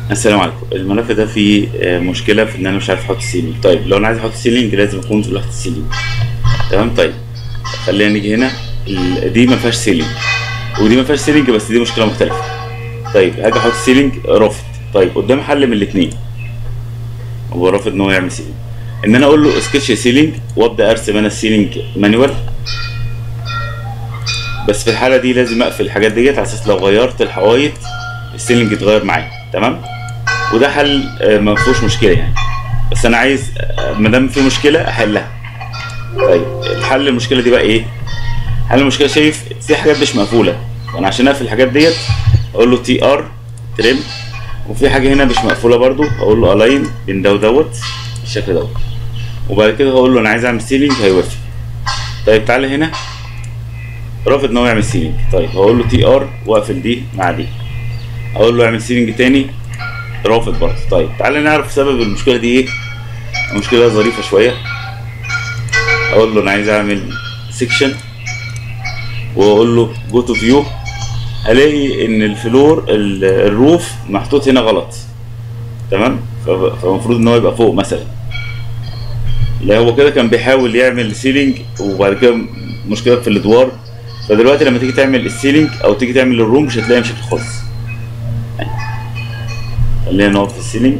السلام عليكم الملف ده فيه آه، مشكله في ان انا مش عارف احط سيلينج طيب لو انا عايز احط سيلينج لازم اكون في لوحه السيلينج تمام طيب خلينا نيجي هنا ال- دي ما فيهاش سيلينج ودي ما فيهاش سيلينج بس دي مشكله مختلفه طيب هاجي احط سيلينج رافض طيب قدامي حل من الاثنين هو رافض ان هو يعمل سيلينج ان انا اقول له سكتش سيلينج وابدا ارسم انا السيلينج مانوال بس في الحاله دي لازم اقفل الحاجات ديت على اساس لو غيرت الحوايط السيلينج يتغير معايا تمام وده حل آه، ما فيهوش مشكله يعني بس انا عايز آه، ما دام في مشكله احلها طيب الحل المشكله دي بقى ايه حل المشكله شايف في حاجات مش مقفوله وانا عشان اقفل الحاجات ديت اقول له تي ار تريم وفي حاجه هنا مش مقفوله برضو اقول له الاين بين ده ودوت بالشكل دوت وبعد كده هقول له انا عايز اعمل سيلينج هيوافق طيب تعالى هنا رافض ان هو يعمل سيلينج طيب هقول له تي ار واقفل دي مع دي اقول له اعمل سيلينج تاني رافض برضه طيب تعالى نعرف سبب المشكله دي ايه مشكله ظريفه شويه اقول له انا عايز اعمل سيكشن واقول له جو تو فيو هلاقي ان الفلور ال- الروف محطوط هنا غلط تمام ف- فالمفروض ان هو يبقى فوق مثلا لا هو كده كان بيحاول يعمل سيلينج وبعد كده مشكله في الادوار فدلوقتي لما تيجي تعمل السيلينج او تيجي تعمل الروم مش هتلاقي مشاكل خالص خلينا نقف في السيلينج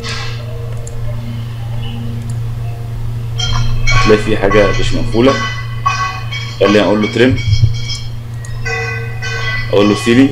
هتلاقي في حاجة مش مقفولة خلينا اقول له تريم اقول له سيلينج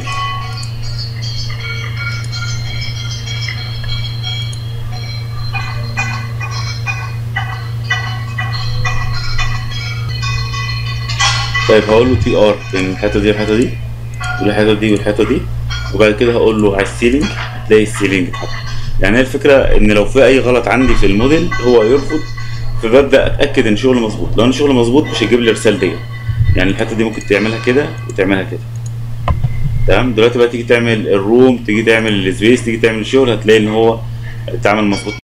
طيب هقول له تي ار بين الحته دي والحته دي والحته دي والحته دي وبعد كده هقول له عايز سيلينج هتلاقي السيلينج اتحط يعني هي الفكره ان لو في اي غلط عندي في الموديل هو يرفض فببدا اتاكد ان شغلي مظبوط لو انا شغلي مظبوط مش هيجيب لي الرساله دي يعني الحته دي ممكن تعملها كده وتعملها كده تمام دلوقتي بقى تيجي تعمل الروم تيجي تعمل السبيس تيجي تعمل الشغل هتلاقي ان هو اتعمل مظبوط